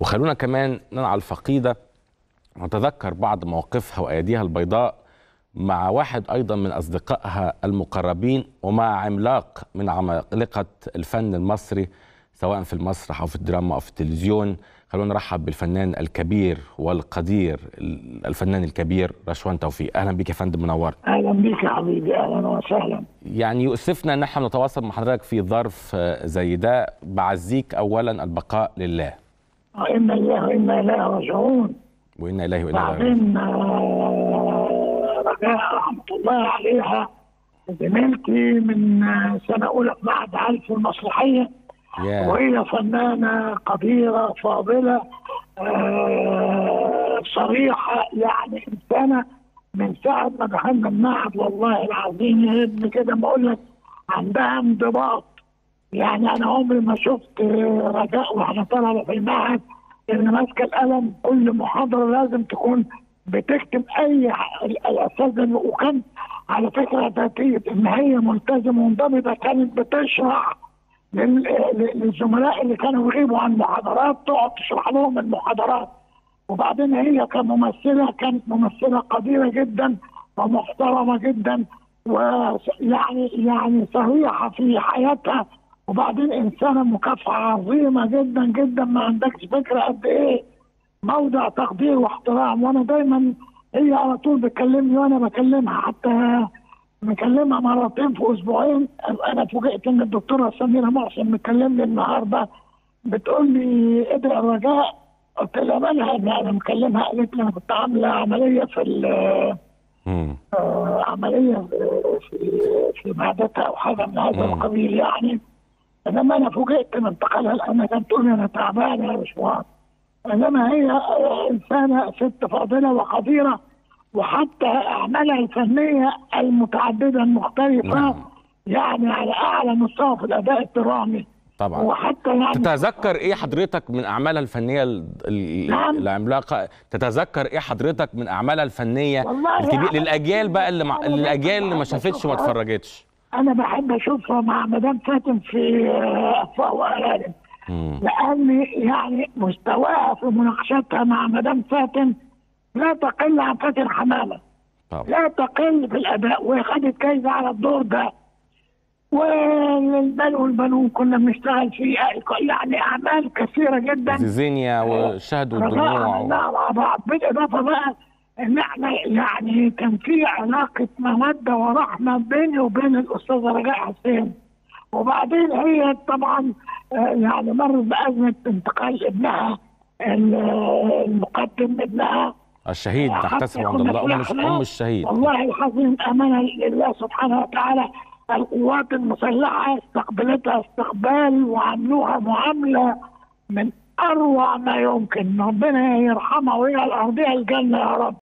وخلونا كمان ننعى الفقيدة ونتذكر بعض مواقفها وأيديها البيضاء مع واحد أيضا من أصدقائها المقربين ومع عملاق من عمالقة الفن المصري سواء في المسرح أو في الدراما أو في التلفزيون خلونا نرحب بالفنان الكبير والقدير الفنان الكبير رشوان توفيق أهلا بك يا فندم منور اهلا بيك يا حبيبي اهلا وسهلا يعني يؤسفنا ان احنا نتواصل مع حضرتك في ظرف زي ده بعزيك اولا البقاء لله انا الله وانا اليه راجعون وانا اليه وانا اليه بعدين آه، رجاء رحمه الله عليها زميلتي من آه، سنه اولى في معهد عالي في المسرحيه يا وهي فنانه قديره فاضله آه، صريحه يعني انسانه من ساعه ما دخلنا المعهد والله العظيم يا ابني كده بقول لك عندها انضباط يعني انا عمري ما شفت آه، رجاء واحنا طلبه في المعهد اللي ماسكه القلم كل محاضره لازم تكون بتكتب اي ع- الاساتذه وكان على فكره ذاتيه ان هي ملتزمه ومنضبطه كانت بتشرح لل- ل- للزملاء اللي كانوا يغيبوا عن محاضرات تقعد تشرح لهم المحاضرات وبعدين هي كممثله كانت ممثله قديره جدا ومحترمه جدا ويعني يعني صريحه في حياتها وبعدين انسانه مكافحه عظيمه جدا جدا ما عندكش فكره قد ايه موضع تقدير واحترام وانا دايما هي على طول بتكلمني وانا بكلمها حتى مكلمها مرتين في اسبوعين انا فوجئت ان الدكتوره سميره محسن مكلمني النهارده بتقول لي ادعي الرجاء قلت لها مالها إن انا مكلمها قالت لي انا كنت عامله عمليه في ال- مم. آه، عمليه في في معدتها او حاجه من هذا مم. القبيل يعني انما انا فوجئت من انتقالها لانها كانت تقول لي انا تعبانه يا باشمهندس انما هي آه، انسانه ست فاضله وقديره وحتى اعمالها الفنيه المتعدده المختلفه نعم. يعني على اعلى مستوى في الاداء الدرامي طبعا وحتى يعني تتذكر ايه حضرتك من اعمالها الفنيه ال- ال- نعم. العملاقه تتذكر ايه حضرتك من اعمالها الفنيه والله الكبير يعني- للاجيال بقى اللي مع... للاجيال اللي ما شافتش وما اتفرجتش انا بحب اشوفها مع مدام فاتن في آه، اطفاء وارانب مم. لان يعني مستواها في مناقشتها مع مدام فاتن لا تقل عن فاتن حمامه طبعا لا تقل في الاداء وهي خدت جايزه على الدور ده والبنو والبنون كنا بنشتغل في يعني اعمال كثيره جدا زيزينيا والشهد رجاء والدموع عملناها مع بعض بالاضافه بقى ان احنا يعني كان في علاقه موده ورحمه بيني وبين الاستاذه رجاء حسين وبعدين هي طبعا آه، يعني مرت بازمه انتقال ابنها ال- المقدم ابنها الشهيد حتى نحتسبه عند كنا الله ام فرحنا. ام الشهيد والله العظيم امانه لله سبحانه وتعالى القوات المسلحه استقبلتها استقبال وعملوها معامله من اروع ما يمكن ربنا يرحمها وهي الارضيه الجنه يا رب